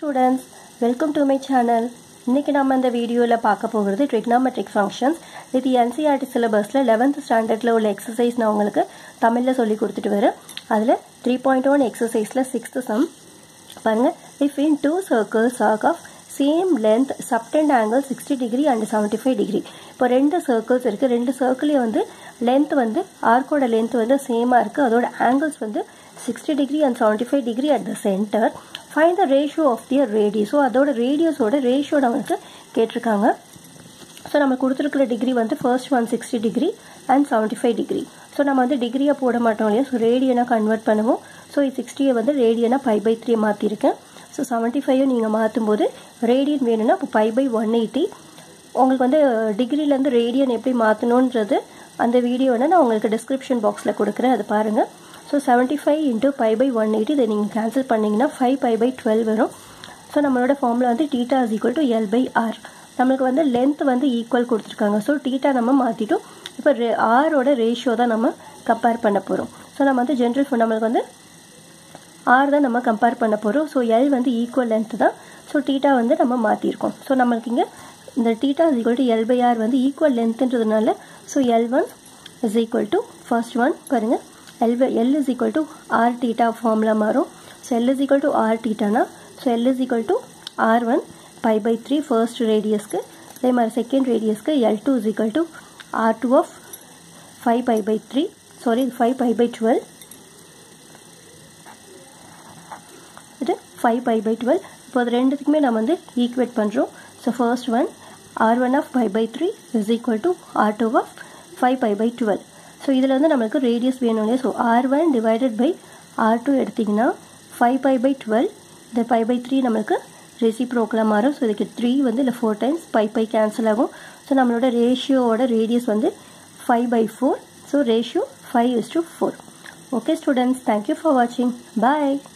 students welcome to my channel இன்றைக்கி நம்ம இந்த வீடியோவில் பார்க்க போகிறது ட்ரிக்னாமெட்ரிக் ஃபங்க்ஷன்ஸ் இது என்சிஆர்டி சிலபஸில் லெவன்த் ஸ்டாண்டர்டில் உள்ள எக்ஸசைஸ் நான் உங்களுக்கு தமிழில் சொல்லி கொடுத்துட்டு வரேன் அதில் த்ரீ பாயிண்ட் ஒன் எக்ஸசைஸில் சிக்ஸ்த்து சம் பாருங்கள் if in two circles arc of same length subtend angle sixty degree and seventy five degree இப்போ ரெண்டு சர்க்கிள்ஸ் இருக்குது ரெண்டு சர்க்கிளையும் வந்து லென்த் வந்து ஆர்க்கோட லென்த் வந்து சேமாக இருக்குது அதோட ஆங்கிள்ஸ் வந்து sixty degree and seventy five degree at the centre find the ratio of their radius so அதோட ரேடியஸோட ரேஷியோ நம்மளுக்கு கேட்டிருக்காங்க ஸோ நம்ம கொடுத்துருக்குற டிகிரி வந்து first one sixty degree and seventy five degree so நம்ம வந்து டிகிரியை போட மாட்டோம் இல்லையா ஸோ ரேடியனாக கன்வெர்ட் பண்ணுவோம் ஸோ சிக்ஸ்டியை வந்து ரேடியனாக பை பை த்ரீ மாற்றிருக்கேன் ஸோ செவன்ட்டி ஃபைவை நீங்கள் மாற்றும் போது ரேடியன் வேணும்னா இப்போ பை பை ஒன் எயிட்டி உங்களுக்கு வந்து டிகிரிலேருந்து ரேடியன் எப்படி மாற்றணுன்றது அந்த வீடியோ வந்து நான் உங்களுக்கு டிஸ்கிரிப்ஷன் பாக்ஸில் கொடுக்குறேன் அதை பாருங்கள் so seventy five into pi by one eighty இதை நீங்கள் கேன்சல் பண்ணிங்கன்னா ஃபைவ் பை பை டுவெல் வரும் ஸோ நம்மளோட ஃபார்மில் வந்து theta is equal to L by R நம்மளுக்கு வந்து லென்த் வந்து ஈக்குவல் கொடுத்துருக்காங்க ஸோ டீட்டா நம்ம மாற்றிட்டோம் இப்போ ரே ஆரோட ரேஷியோ தான் நம்ம கம்பேர் பண்ண போகிறோம் ஸோ நம்ம வந்து ஜென்ரல் நம்மளுக்கு வந்து ஆர் தான் நம்ம கம்பேர் பண்ண போகிறோம் ஸோ எல் வந்து ஈக்குவல் லென்த் தான் ஸோ டீட்டா வந்து நம்ம மாற்றிருக்கோம் ஸோ நம்மளுக்கு இங்கே இந்த theta is equal to L by R வந்து ஈக்குவல் லென்த்துன்றதுனால so L one is equal to first one பாருங்கள் L L is equal to R theta formula மாறும் so L is equal to R டீட்டானா so L is equal to R one pi by three first ரேடியஸ்க்கு அதே மாதிரி second ரேடியஸ்க்கு L two is equal to R two of five pi by three sorry five pi by twelve இது five pi by twelve இப்போ அது ரெண்டுத்துக்குமே நம்ம வந்து equate பண்ணுறோம் so first one R one of five by three is equal to R two of five pi by twelve so இதில் வந்து நம்மளுக்கு ரேடியஸ் வேணும் இல்லையா so R one divided by R two எடுத்திங்கன்னா ஃபைவ் பை பை டுவெல் இந்த five by three நம்மளுக்கு ரெசிப்ரோக்கில் மாறும் ஸோ இதுக்கு த்ரீ வந்து இல்லை four times pi pi cancel ஆகும் ஸோ நம்மளோட ரேஷியோவோட ரேடியஸ் வந்து five by four so ratio five is to four okay students thank you for வாட்சிங் பாய்